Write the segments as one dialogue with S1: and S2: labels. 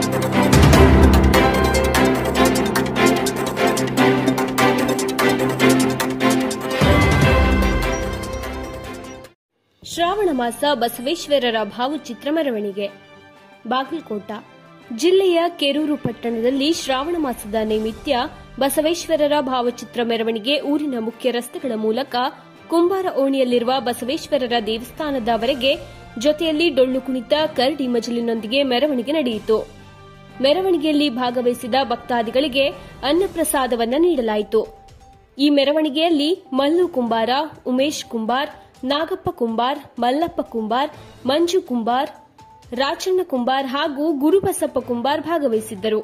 S1: ಶ್ರಾವಣ ಮಾಸ ಬಸವೇಶ್ವರರ ಭಾವಚಿತ್ರ ಮೆರವಣಿಗೆ ಬಾಗಲಕೋಟ ಜಿಲ್ಲೆಯ ಕೆರೂರು ಪಟ್ಟಣದಲ್ಲಿ ಶ್ರಾವಣ ಮಾಸದ ನೈಮಿತ್ಯ ಬಸವೇಶ್ವರರ ಭಾವಚಿತ್ರ ಮೆರವಣಿಗೆ ಊರಿನ ಮುಖ್ಯ ರಸ್ತೆಗಳ ಮೂಲಕ ಕುಂಬಾರ ಓಣಿಯಲ್ಲಿರುವ ಬಸವೇಶ್ವರರ ದೇವಸ್ಥಾನದವರೆಗೆ ಜೊತೆಯಲ್ಲಿ ಡೊಳ್ಳು ಕುಣಿತ ಕರಡಿ ಮಜಲಿನೊಂದಿಗೆ ಮೆರವಣಿಗೆ ನಡೆಯಿತು ಮೆರವಣಿಗೆಯಲ್ಲಿ ಭಾಗವಹಿಸಿದ ಭಕ್ತಾದಿಗಳಿಗೆ ಅನ್ನಪ್ರಸಾದವನ್ನ ನೀಡಲಾಯಿತು ಈ ಮೆರವಣಿಗೆಯಲ್ಲಿ ಮಲ್ಲು ಕುಂಬಾರ ಉಮೇಶ್ ಕುಂಬಾರ್ ನಾಗಪ್ಪ ಕುಂಬಾರ್ ಮಲ್ಲಪ್ಪ ಕುಂಬಾರ್ ಮಂಜು ಕುಂಬಾರ್ ರಾಚಣ್ಣ ಕುಂಬಾರ್ ಹಾಗೂ ಗುರುಬಸಪ್ಪ ಕುಂಬಾರ್ ಭಾಗವಹಿಸಿದ್ದರು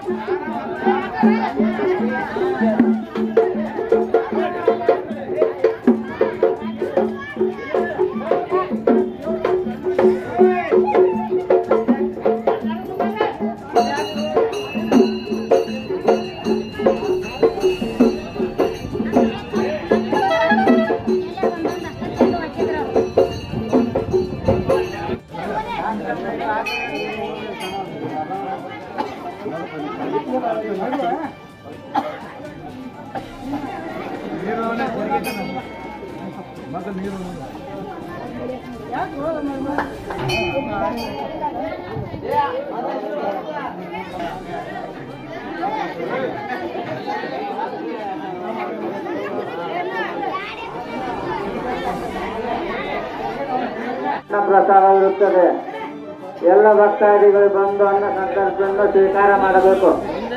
S2: ಅನ್ನ ಪ್ರಸಾದವಿರುತ್ತದೆ ಎಲ್ಲ ಭಕ್ತಾದಿಗಳು ಬಂದು ಅನ್ನ ಸಂತರ್ಪಣೆಯನ್ನು ಸ್ವೀಕಾರ ಮಾಡಬೇಕು